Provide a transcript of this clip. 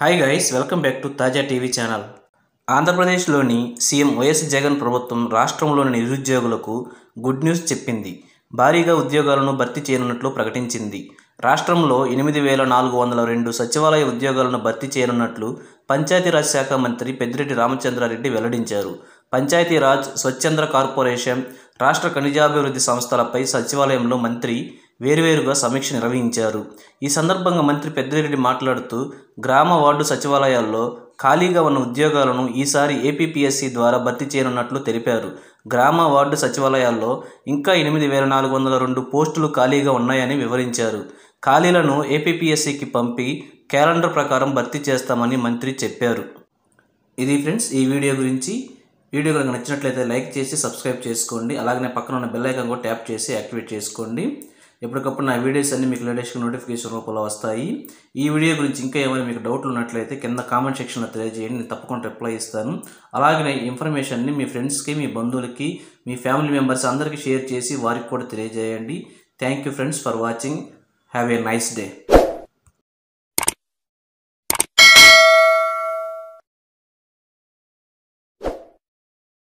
hi guys welcome back to Tazaa TV channel ఆంధ్రప్రదేశ్లోని CM YS Jagan ప్రభుత్వం రాష్ట్రంలోని నిరుద్యోగులకు గుడ్ న్యూస్ చెప్పింది భారీగా ఉద్యోగాలను భర్తీ చేయనున్నట్లు ప్రకటించింది రాష్ట్రంలో ఎనిమిది వేల నాలుగు వందల రెండు సచివాలయ ఉద్యోగాలను భర్తీ చేయనున్నట్లు పంచాయతీరాజ్ శాఖ మంత్రి పెద్దిరెడ్డి రామచంద్రారెడ్డి వెల్లడించారు పంచాయతీరాజ్ స్వచ్ఛంద్ర కార్పొరేషన్ రాష్ట్ర ఖనిజాభివృద్ధి సంస్థలపై సచివాలయంలో మంత్రి వేరువేరుగా సమీక్ష నిర్వహించారు ఈ సందర్భంగా మంత్రి పెద్దిరెడ్డి మాట్లాడుతూ గ్రామ వార్డు సచివాలయాల్లో ఖాళీగా ఉన్న ఉద్యోగాలను ఈసారి ఏపీపీఎస్సీ ద్వారా భర్తీ చేయనున్నట్లు తెలిపారు గ్రామ వార్డు సచివాలయాల్లో ఇంకా ఎనిమిది వేల నాలుగు వందల రెండు పోస్టులు ఖాళీగా ఉన్నాయని వివరించారు ఖాళీలను ఏపీపీఎస్సీకి పంపి క్యాలెండర్ ప్రకారం భర్తీ చేస్తామని మంత్రి చెప్పారు ఇది ఫ్రెండ్స్ ఈ వీడియో గురించి వీడియో కనుక నచ్చినట్లయితే లైక్ చేసి సబ్స్క్రైబ్ చేసుకోండి అలాగనే పక్కన ఉన్న బెల్ ఐకాన్ కూడా ట్యాప్ చేసి యాక్టివేట్ చేసుకోండి ఎప్పటికప్పుడు నా వీడియోస్ అన్ని మీకు లేటెస్ట్ నోటిఫికేషన్ రూపంలో వస్తాయి ఈ వీడియో గురించి ఇంకా ఏమైనా మీకు డౌట్లు ఉన్నట్లయితే కింద కామెంట్ సెక్షన్లో తెలియజేయండి నేను తప్పకుండా రిప్లై ఇస్తాను అలాగనే ఈ ఇన్ఫర్మేషన్ని మీ ఫ్రెండ్స్కి మీ బంధువులకి మీ ఫ్యామిలీ మెంబర్స్ అందరికీ షేర్ చేసి వారికి కూడా తెలియజేయండి thank you friends for watching have a nice day